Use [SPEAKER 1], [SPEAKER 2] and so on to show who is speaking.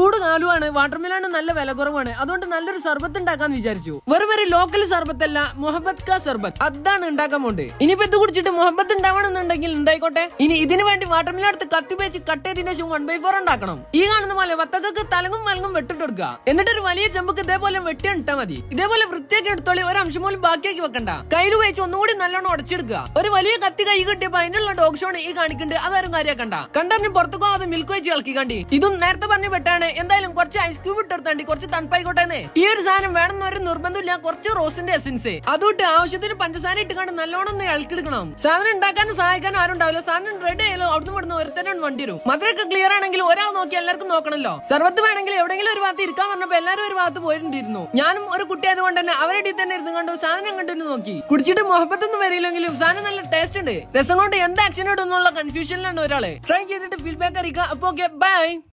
[SPEAKER 1] ചൂട് കാലുമാണ് വാട്ടർമെലാണ് നല്ല വില കുറവാണ് അതുകൊണ്ട് നല്ലൊരു സർബത്ത് ഉണ്ടാക്കാന്ന് വിചാരിച്ചു വെറും ഒരു ലോക്കൽ സർബത്തല്ല മൊഹബത്ത് കാ സർബത്ത് അതാണ് ഉണ്ടാക്കാൻ പോണ്ട് ഇനിയിപ്പോ ഇത് കുടിച്ചിട്ട് മൊഹബത്ത് ഉണ്ടാവണമെന്നുണ്ടെങ്കിൽ ഉണ്ടായിക്കോട്ടെ ഇനി ഇതിനു വേണ്ടി വാട്ടർമെലൻ എടുത്ത് കത്തി വെച്ച് കട്ട് ചെയ്തതിനു ശേഷം വൺ ബൈ ഫോർ ഉണ്ടാക്കണം ഈ കാണുന്ന പോലെ വത്തക്കൊക്കെ തലങ്ങും മലങ്ങും വെട്ടിട്ട് കൊടുക്കുക എന്നിട്ട് ഒരു വലിയ ചെമ്പക്ക് ഇതേപോലെ വെട്ടി ഇട്ടാ മതി ഇതേപോലെ വൃത്തിയാക്കി എടുത്തോളി ഒരു അംശം പോലും ബാക്കിയാക്കി വെക്കണ്ട കയ്യിൽ വെച്ച് ഒന്നുകൂടി നല്ലോണം ഉടച്ചെടുക്കുക ഒരു വലിയ കത്തി കൈ കിട്ടിയപ്പോ അതിനുള്ള ഡോഗ് ഷോണ് ഈ കാണിക്കുന്നുണ്ട് അതാരും കാര്യാക്കണ്ട കണ്ടറിന് പുറത്തു പോകാതെ മിൽക്ക് വെച്ച് ഇളക്കി കണ്ടി ഇതും നേരത്തെ പറഞ്ഞ വെട്ടാണ് എന്തായാലും കുറച്ച് ഐസ് ക്യൂബ് ഇട്ടെടുത്താണ്ടി കുറച്ച് തണുപ്പായിക്കോട്ടെ ഈ ഒരു സാധനം വേണമെന്ന് ഒരു നിർബന്ധമില്ല കുറച്ച് റോസിന്റെ എസൻസ് അതുകൊണ്ട് ആവശ്യത്തിന് പഞ്ചസാര ഇട്ട് കണ്ട് നല്ലോണം ഒന്ന് ഇളക്കിയെടുക്കണം സാധനം ഉണ്ടാക്കാനും സഹായിക്കാനും ആരും ഉണ്ടാവില്ല സാധനം റെഡി ആയാലും അവിടുന്ന് ഇവിടുന്ന് ഒരുത്തനാണ് വണ്ടി വരും മധുരമൊക്കെ ക്ലിയർ ആണെങ്കിൽ ഒരാൾ നോക്കി എല്ലാവർക്കും നോക്കണല്ലോ സർവത്ത് വേണമെങ്കിൽ എവിടെയെങ്കിലും ഒരു ഭാഗത്ത് ഇരിക്കാൻ പറഞ്ഞപ്പോ എല്ലാവരും ഒരു ഭാഗത്ത് പോയിട്ടുണ്ടിരുന്നു ഞാനും ഒരു കുട്ടി ആയതുകൊണ്ട് തന്നെ അവരുടെ തന്നെ ഇരുന്ന് കണ്ടു സാധനം കണ്ടിരുന്നു നോക്കി കുടിച്ചിട്ട് മുഹബത്തൊന്നും വരില്ലെങ്കിലും സാധനം നല്ല ടേസ്റ്റ് ഉണ്ട് രസം കൊണ്ട് എന്ത് ആക്ഷൻ ഇടുന്നുള്ള കൺഫ്യൂഷനിലാണ് ഒരാള് ട്രൈ ചെയ്തിട്ട് ഫീഡ്ബാക്ക് അറിയിക്കുക അപ്പൊ ഓക്കെ ബൈ